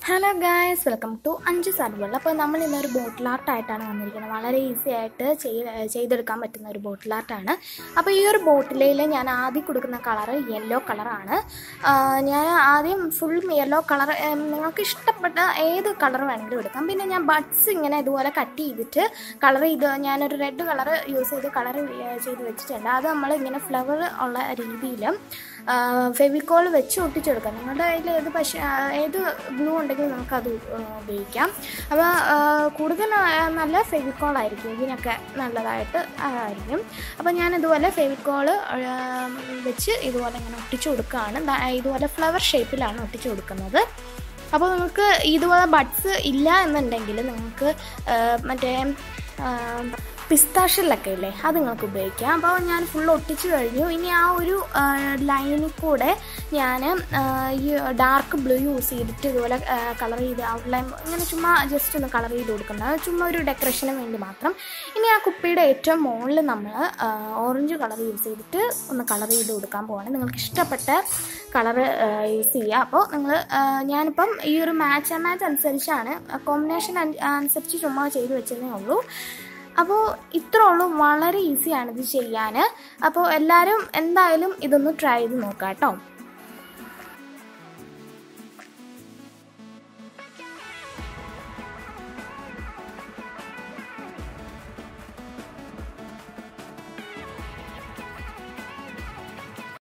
hello guys welcome to അഞ്ച് സർവൽ അപ്പോൾ നമ്മൾ ഇന്നൊരു ബോട്ടിൽ ആർട്ടായിട്ടാണ് വന്നിരിക്കുന്നത് വളരെ ഈസി ആയിട്ട് ചെയ്ത് ചെയ്തെടുക്കാൻ പറ്റുന്ന ഒരു ബോട്ടിൽ ആർട്ടാണ് അപ്പോൾ ഈ ഒരു ബോട്ടിലയിൽ ഞാൻ ആദ്യം കൊടുക്കുന്ന കളറ് യെല്ലോ കളറാണ് ഞാൻ ആദ്യം ഫുൾ യെല്ലോ കളർ നിങ്ങൾക്ക് ഇഷ്ടപ്പെട്ട ഏത് കളർ വേണമെങ്കിലും എടുക്കാം പിന്നെ ഞാൻ ബഡ്സ് ഇങ്ങനെ ഇതുപോലെ കട്ട് ചെയ്തിട്ട് കളർ ചെയ്ത് ഞാനൊരു റെഡ് കളർ യൂസ് ചെയ്ത് കളർ ചെയ്ത് വെച്ചിട്ടുണ്ട് അത് നമ്മൾ ഇങ്ങനെ ഫ്ലവർ ഉള്ള രീതിയിൽ ഫെവിക്കോൾ വെച്ച് ഒട്ടിച്ചെടുക്കാം നിങ്ങളുടെ കയ്യിൽ ഏത് പക്ഷേ ഏത് ഗ്ലൂ ഉണ്ടെങ്കിൽ നമുക്കത് ഉപയോഗിക്കാം അപ്പോൾ കൂടുതൽ നല്ല ഫെവിക്കോൾ ആയിരിക്കും ഇതിനൊക്കെ നല്ലതായിട്ട് ആയിരിക്കും അപ്പോൾ ഞാൻ ഇതുപോലെ ഫെവിക്കോൾ വെച്ച് ഇതുപോലെ ഇങ്ങനെ ഒട്ടിച്ചു കൊടുക്കുകയാണ് ദാ ഇതുപോലെ ഫ്ലവർ ഷേപ്പിലാണ് ഒട്ടിച്ചു കൊടുക്കുന്നത് അപ്പോൾ നിങ്ങൾക്ക് ഇതുപോലെ ബഡ്സ് ഇല്ല എന്നുണ്ടെങ്കിൽ നിങ്ങൾക്ക് മറ്റേ പിസ്താഷ്യലൊക്കെ ഇല്ലേ അത് നിങ്ങൾക്ക് ഉപയോഗിക്കാം അപ്പോൾ ഞാൻ ഫുൾ ഒട്ടിച്ച് കഴിഞ്ഞു ഇനി ആ ഒരു ലൈനിൽ കൂടെ ഞാൻ ഈ ഡാർക്ക് ബ്ലൂ യൂസ് ചെയ്തിട്ട് ഇതുപോലെ കളർ ചെയ്ത് ഔട്ട്ലൈൻ ഇങ്ങനെ ചുമ്മാ ജസ്റ്റ് ഒന്ന് കളർ ചെയ്ത് കൊടുക്കുന്നത് ചുമ്മാ ഒരു ഡെക്കറേഷന് വേണ്ടി മാത്രം ഇനി ആ കുപ്പിയുടെ ഏറ്റവും മുകളിൽ നമ്മൾ ഓറഞ്ച് കളർ യൂസ് ചെയ്തിട്ട് ഒന്ന് കളർ ചെയ്ത് കൊടുക്കാൻ പോവാണ് നിങ്ങൾക്ക് ഇഷ്ടപ്പെട്ട കളർ യൂസ് ചെയ്യുക അപ്പോൾ നിങ്ങൾ ഞാനിപ്പം ഈ ഒരു മാച്ച് ആ മാച്ച് അനുസരിച്ചാണ് കോമ്പിനേഷൻ അനുസരിച്ച് ചുമ്മാ ചെയ്ത് വെച്ചതേ ഉള്ളൂ അപ്പോൾ ഇത്രേ ഉള്ളൂ വളരെ ഈസിയാണ് ഇത് ചെയ്യാൻ അപ്പോൾ എല്ലാവരും എന്തായാലും ഇതൊന്ന് ട്രൈ ചെയ്ത് നോക്കാം കേട്ടോ